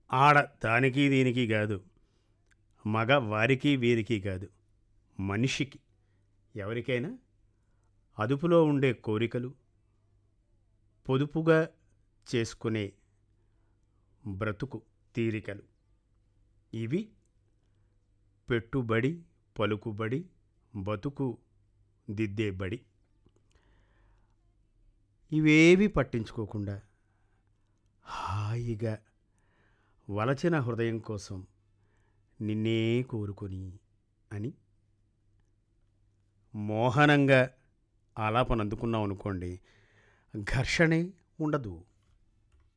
ఆడ దానికి దీనికి కాదు మగ వారికి వీరికి కాదు మనిషికి ఎవరికైనా అదుపులో ఉండే కోరికలు పొదుపుగా చేసుకునే బ్రతుకు తీరికలు ఇవి పెట్టుబడి పలుకుబడి బతుకు దిద్దే బడి ఇవేవి పట్టించుకోకుండా హాయిగా వలచిన హృదయం కోసం నిన్నే కోరుకొని అని మోహనంగా ఆలాపన అందుకున్నాం అనుకోండి ఘర్షణే ఉండదు